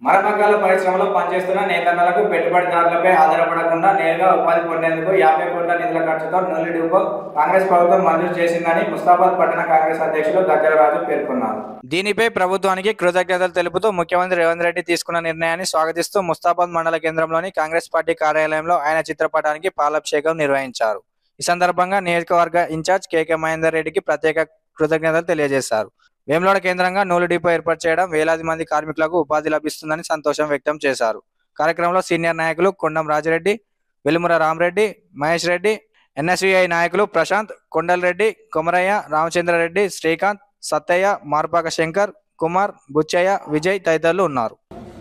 మరమగ్గాల పరిశ్రమలో పనిచేస్తున్న నేతన్నలకు పెట్టుబడిదారులపై ఆధారపడకుండా నేరుగా ఉపాధి పొందేందుకు యాభై కోట్ల నిధుల ఖర్చుతో నూలి డిపో కాంగ్రెస్ ప్రభుత్వం మంజూరు చేసిందని ముస్తాబాద్ పట్టణ కాంగ్రెస్ అధ్యక్షులు దగ్గరరాజు పేర్కొన్నారు దీనిపై ప్రభుత్వానికి కృతజ్ఞతలు తెలుపుతూ ముఖ్యమంత్రి రేవంత్ రెడ్డి తీసుకున్న నిర్ణయాన్ని స్వాగతిస్తూ ముస్తాబాద్ మండల కేంద్రంలోని కాంగ్రెస్ పార్టీ కార్యాలయంలో ఆయన చిత్రపటానికి పాలాభిషేకం నిర్వహించారు ఈ సందర్భంగా నియోజకవర్గ ఇన్ఛార్జ్ కేకే మహేందర్ రెడ్డికి ప్రత్యేక కృతజ్ఞతలు తెలియజేశారు వేములవాడ కేంద్రంగా నూలు డిపో ఏర్పాటు చేయడం వేలాది మంది కార్మికులకు ఉపాధి లభిస్తుందని సంతోషం వ్యక్తం చేశారు కార్యక్రమంలో సీనియర్ నాయకులు కొండం రాజిరెడ్డి వెలుముర రామరెడ్డి మహేష్ రెడ్డి ఎన్ఎస్యుఐ నాయకులు ప్రశాంత్ కొండలరెడ్డి కొమరయ్య రామచంద్రారెడ్డి శ్రీకాంత్ సత్తయ్య మార్పాక శంకర్ కుమార్ బుచ్చయ్య విజయ్ తదితరులు ఉన్నారు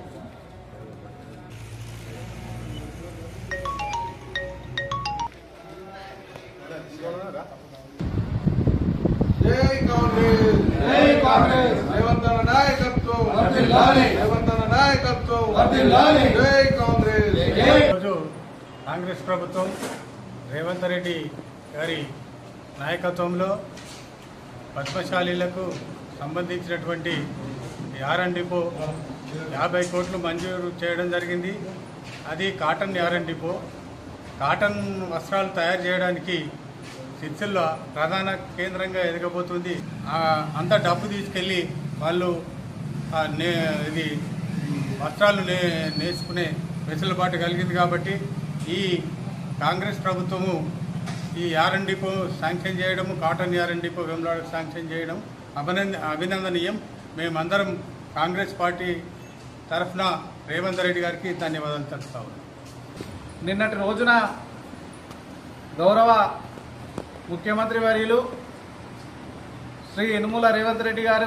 జై కాంగ్రెస్ జై కాంగ్రెస్ రేవంత్ అన్న నాయకత్వం వర్ధిల్లాలి. రేవంత్ అన్న నాయకత్వం వర్ధిల్లాలి. జై కాంగ్రెస్ ఈరోజు కాంగ్రెస్ ప్రభుత్వం రేవంత్ రెడ్డి గారి నాయకత్వంలో పద్మశాలీలకు సంబంధించినటువంటి యారన్ డిపో యాభై కోట్లు మంజూరు చేయడం జరిగింది అది కాటన్ యారన్ డిపో కాటన్ వస్త్రాలు తయారు చేయడానికి సిరిసిల్ల ప్రధాన కేంద్రంగా ఎదగబోతుంది ఆ, అంత డబ్బు తీసుకెళ్ళి వాళ్ళు ఆ, నే ఇది వస్త్రాలు నే నేసుకునే వెసులుబాటు కలిగింది కాబట్టి ఈ కాంగ్రెస్ ప్రభుత్వము ఈ ఆర్ఎన్ డిపో శాంక్షన్ చేయడము కాటన్ ఆర్ఎన్ డిపో వెమ్లాడకు శాంక్షన్ చేయడం అభినంద అభినందనీయం మేమందరం కాంగ్రెస్ పార్టీ తరఫున రేవంత్ రెడ్డి గారికి ధన్యవాదాలు తెలుపుతా ఉన్నాం నిన్నటి రోజున గౌరవ ముఖ్యమంత్రి వర్యులు శ్రీ యనుమల రేవంత్ రెడ్డి గారు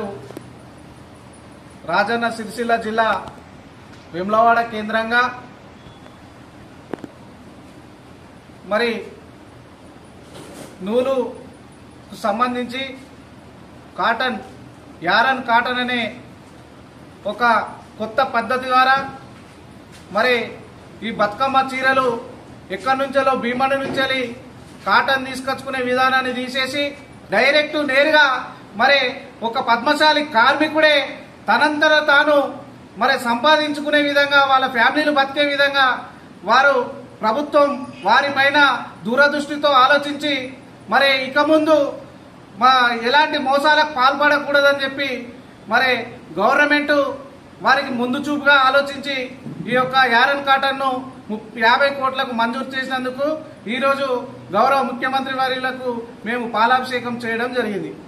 రాజన్న సిరిసిల్ల జిల్లా వేములవాడ కేంద్రంగా మరి నూలుకు సంబంధించి కాటన్ యారన్ కాటన్ అనే ఒక కొత్త పద్ధతి ద్వారా మరి ఈ బతుకమ్మ చీరలు ఎక్కడి నుంచెలో భీమడి నుంచి కాటన్ తీసుకొచ్చుకునే విధానాన్ని తీసేసి డైరెక్ట్ నేరుగా మరి ఒక పద్మశాలి కార్మికుడే తనంతర తాను మరి సంపాదించుకునే విధంగా వాళ్ళ ఫ్యామిలీలు బతికే విధంగా వారు ప్రభుత్వం వారిపైన దూరదృష్టితో ఆలోచించి మరి ఇక ముందు మా ఎలాంటి మోసాలకు పాల్పడకూడదని చెప్పి మరి గవర్నమెంట్ వారికి ముందు చూపుగా ఆలోచించి ఈ యొక్క యారన్ కాటన్ను ము- యాభై కోట్లకు మంజూరు చేసినందుకు ఈరోజు గౌరవ ముఖ్యమంత్రి వారిలకు మేము పాలాభిషేకం చేయడం జరిగింది